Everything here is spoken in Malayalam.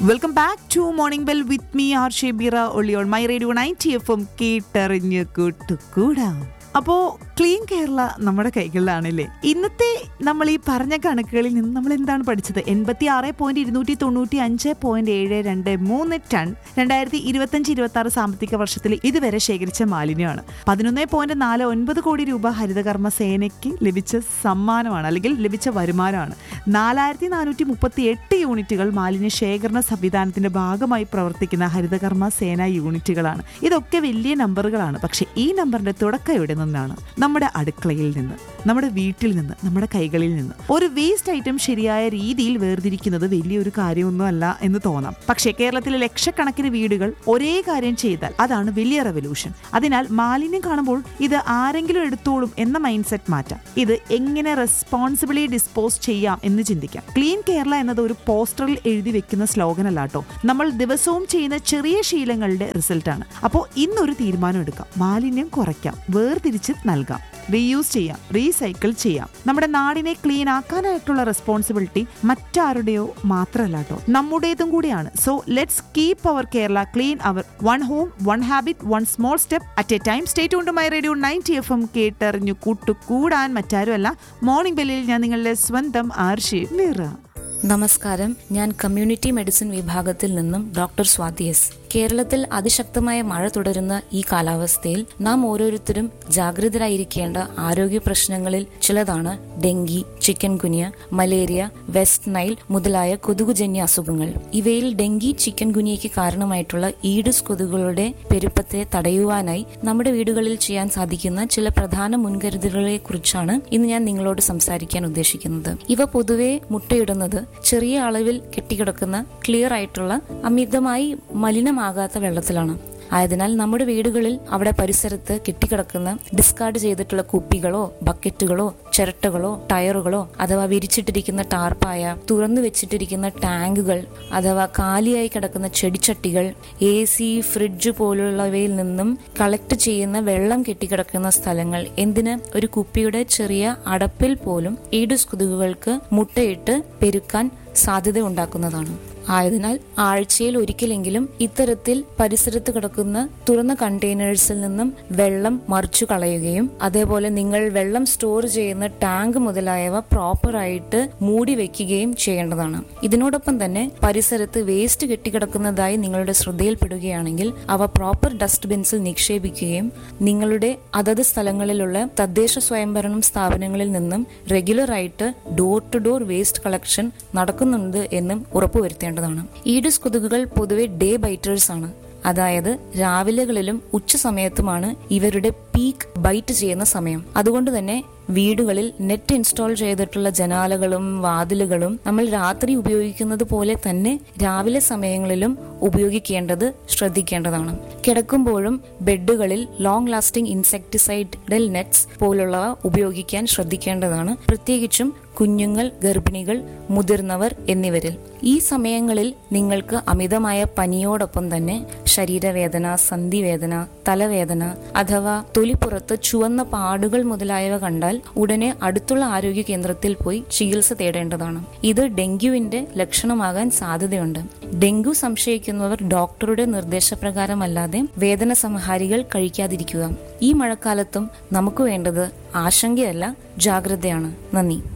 welcome back to morning bell with me R Shebeera ഒളിയോൺ my radio ninety F M കേട്ടറിഞ്ഞ് കൂട്ടുകൂടാം അപ്പോ ക്ലീൻ കേരള നമ്മുടെ കൈകളിലാണല്ലേ ഇന്നത്തെ നമ്മൾ ഈ പറഞ്ഞ കണക്കുകളിൽ നിന്ന് നമ്മൾ എന്താണ് പഠിച്ചത് എൺപത്തി ആറ് പോയിന്റ് ഇരുന്നൂറ്റി തൊണ്ണൂറ്റി അഞ്ച് പോയിന്റ് ഏഴ് രണ്ട് മൂന്ന് ടൺ രണ്ടായിരത്തി ഇരുപത്തഞ്ച് ഇരുപത്തി ആറ് സാമ്പത്തിക വർഷത്തിൽ ഇതുവരെ ശേഖരിച്ച മാലിന്യമാണ് പതിനൊന്ന് പോയിന്റ് നാല് ഒൻപത് കോടി രൂപ ഹരിതകർമ്മ സേനയ്ക്ക് ലഭിച്ച സമ്മാനമാണ് അല്ലെങ്കിൽ ലഭിച്ച വരുമാനമാണ് നാലായിരത്തി നാനൂറ്റി മുപ്പത്തി എട്ട് യൂണിറ്റുകൾ മാലിന്യ ശേഖരണ സംവിധാനത്തിന്റെ ഭാഗമായി പ്രവർത്തിക്കുന്ന ഹരിതകർമ്മ സേന യൂണിറ്റുകളാണ് ഇതൊക്കെ വലിയ നമ്പറുകളാണ് പക്ഷെ ഈ നമ്പറിന്റെ തുടക്കം എവിടെ നിന്നാണ് നമ്മുടെ അടുക്കളയിൽ നിന്ന് നമ്മുടെ വീട്ടിൽ നിന്ന് നമ്മുടെ കൈകളിൽ നിന്ന് ഒരു വേസ്റ്റ് ഐറ്റം ശരിയായ രീതിയിൽ വേർതിരിക്കുന്നത് വലിയൊരു കാര്യമൊന്നും അല്ല എന്ന് തോന്നാം പക്ഷേ കേരളത്തിലെ ലക്ഷക്കണക്കിന് വീടുകൾ ഒരേ കാര്യം ചെയ്താൽ അതാണ് വലിയ റെവല്യൂഷൻ അതിനാൽ മാലിന്യം കാണുമ്പോൾ ഇത് ആരെങ്കിലും എടുത്തോളും എന്ന മൈൻഡ് സെറ്റ് മാറ്റാം ഇത് എങ്ങനെ റെസ്പോൺസിബിളി ഡിസ്പോസ് ചെയ്യാം എന്ന് ചിന്തിക്കാം ക്ലീൻ കേരള എന്നത് ഒരു പോസ്റ്ററിൽ എഴുതി വെക്കുന്ന സ്ലോഗൻ അല്ല കേട്ടോ നമ്മൾ ദിവസവും ചെയ്യുന്ന ചെറിയ ശീലങ്ങളുടെ റിസൾട്ടാണ് അപ്പോൾ ഇന്നൊരു തീരുമാനം എടുക്കാം മാലിന്യം കുറയ്ക്കാം വേർതിരിച്ച് നൽകാം റീയൂസ് ചെയ്യാം റീസൈക്കിൾ ചെയ്യാം നമ്മുടെ നാടിനെ ക്ലീൻ ആക്കാനായിട്ടുള്ള റെസ്പോൺസിബിലിറ്റി മറ്റാരുടെയോ മാത്രമല്ല കേട്ടോ നമ്മുടേതും കൂടിയാണ് so let's keep our Kerala clean our one home one habit one small step at a time സ്റ്റേറ്റ് കൊണ്ട് my radio ninety F M കേട്ടറിഞ്ഞു കൂട്ടുകൂടാൻ മറ്റാരുമല്ല മോർണിംഗ് ബെല്ലിൽ ഞാൻ നിങ്ങളുടെ സ്വന്തം ആർഷി നിറ നമസ്കാരം ഞാൻ കമ്മ്യൂണിറ്റി മെഡിസിൻ വിഭാഗത്തിൽ നിന്നും ഡോക്ടർ സ്വാതി എസ് കേരളത്തിൽ അതിശക്തമായ മഴ തുടരുന്ന ഈ കാലാവസ്ഥയിൽ നാം ഓരോരുത്തരും ജാഗ്രതരായിരിക്കേണ്ട ആരോഗ്യ പ്രശ്നങ്ങളിൽ ചിലതാണ് dengue chikungunya malaria West Nile മുതലായ കൊതുകുജന്യ അസുഖങ്ങൾ ഇവയിൽ ഡെങ്കി ചിക്കൻ ഗുനിയയ്ക്ക് കാരണമായിട്ടുള്ള ഈഡിസ് കൊതുകുകളുടെ പെരുപ്പത്തെ തടയുവാനായി നമ്മുടെ വീടുകളിൽ ചെയ്യാൻ സാധിക്കുന്ന ചില പ്രധാന മുൻകരുതലുകളെ കുറിച്ചാണ് ഇന്ന് ഞാൻ നിങ്ങളോട് സംസാരിക്കാൻ ഉദ്ദേശിക്കുന്നത് ഇവ പൊതുവെ മുട്ടയിടുന്നത് ചെറിയ അളവിൽ കെട്ടിക്കിടക്കുന്ന ക്ലിയർ ആയിട്ടുള്ള അമിതമായി മലിനമാകാത്ത വെള്ളത്തിലാണ് ആയതിനാൽ നമ്മുടെ വീടുകളിൽ അവിടെ പരിസരത്ത് കെട്ടിക്കിടക്കുന്ന ഡിസ്കാർഡ് ചെയ്തിട്ടുള്ള കുപ്പികളോ ബക്കറ്റുകളോ ചിരട്ടകളോ ടയറുകളോ അഥവാ വിരിച്ചിട്ടിരിക്കുന്ന ടാർപ്പായ തുറന്നു വെച്ചിട്ടിരിക്കുന്ന ടാങ്കുകൾ അഥവാ കാലിയായി കിടക്കുന്ന ചെടിച്ചട്ടികൾ എ സി ഫ്രിഡ്ജ് പോലുള്ളവയിൽ നിന്നും കളക്ട് ചെയ്യുന്ന വെള്ളം കെട്ടിക്കിടക്കുന്ന സ്ഥലങ്ങൾ എന്തിന് ഒരു കുപ്പിയുടെ ചെറിയ അടപ്പിൽ പോലും ഈഡുസ് കൊതുകുകൾക്ക് മുട്ടയിട്ട് പെരുക്കാൻ സാധ്യത ഉണ്ടാക്കുന്നതാണ് ആയതിനാൽ ആഴ്ചയിൽ ഒരിക്കലെങ്കിലും ഇത്തരത്തിൽ പരിസരത്ത് കിടക്കുന്ന തുറന്ന കണ്ടെയ്നേഴ്സിൽ നിന്നും വെള്ളം മറിച്ചു കളയുകയും അതേപോലെ നിങ്ങൾ വെള്ളം സ്റ്റോർ ചെയ്യുന്ന ടാങ്ക് മുതലായവ പ്രോപ്പറായിട്ട് മൂടി വെക്കുകയും ചെയ്യേണ്ടതാണ് ഇതിനോടൊപ്പം തന്നെ പരിസരത്ത് വേസ്റ്റ് കെട്ടിക്കിടക്കുന്നതായി നിങ്ങളുടെ ശ്രദ്ധയിൽപ്പെടുകയാണെങ്കിൽ അവ പ്രോപ്പർ ഡസ്റ്റ്ബിൻസിൽ നിക്ഷേപിക്കുകയും നിങ്ങളുടെ അതത് സ്ഥലങ്ങളിലുള്ള തദ്ദേശ സ്വയംഭരണം സ്ഥാപനങ്ങളിൽ നിന്നും റെഗുലറായിട്ട് door to door waste collection നടക്കുന്നുണ്ട് എന്നും ഉറപ്പുവരുത്തേണ്ടതാണ് ഈഡിസ് കൊതുകുകൾ പൊതുവെ ഡേ ബൈറ്റേഴ്സ് ആണ് അതായത് രാവിലെകളിലും ഉച്ച സമയത്തുമാണ് ഇവരുടെ പീക്ക് ബൈറ്റ് ചെയ്യുന്ന സമയം അതുകൊണ്ട് തന്നെ വീടുകളിൽ നെറ്റ് ഇൻസ്റ്റാൾ ചെയ്തിട്ടുള്ള ജനാലകളും വാതിലുകളും നമ്മൾ രാത്രി ഉപയോഗിക്കുന്നത് പോലെ തന്നെ രാവിലെ സമയങ്ങളിലും ഉപയോഗിക്കേണ്ടത് ശ്രദ്ധിക്കേണ്ടതാണ് കിടക്കുമ്പോഴും ബെഡുകളിൽ ലോങ് ലാസ്റ്റിംഗ് ഇൻസെക്ടിസൈഡൽ നെറ്റ്സ് പോലുള്ളവ ഉപയോഗിക്കാൻ ശ്രദ്ധിക്കേണ്ടതാണ് പ്രത്യേകിച്ചും കുഞ്ഞുങ്ങൾ ഗർഭിണികൾ മുതിർന്നവർ എന്നിവരിൽ ഈ സമയങ്ങളിൽ നിങ്ങൾക്ക് അമിതമായ പനിയോടൊപ്പം തന്നെ ശരീരവേദന സന്ധിവേദന തലവേദന അഥവാ തൊലിപ്പുറത്ത് ചുവന്ന പാടുകൾ മുതലായവ കണ്ടാൽ ഉടനെ അടുത്തുള്ള ആരോഗ്യ കേന്ദ്രത്തിൽ പോയി ചികിത്സ തേടേണ്ടതാണ് ഇത് ഡെങ്കുവിന്റെ ലക്ഷണമാകാൻ സാധ്യതയുണ്ട് ഡെങ്കു സംശയിക്കുന്നവർ ഡോക്ടറുടെ നിർദ്ദേശപ്രകാരമല്ലാതെ വേദന സംഹാരികൾ കഴിക്കാതിരിക്കുക ഈ മഴക്കാലത്തും നമുക്ക് വേണ്ടത് ആശങ്കയല്ല ജാഗ്രതയാണ് നന്ദി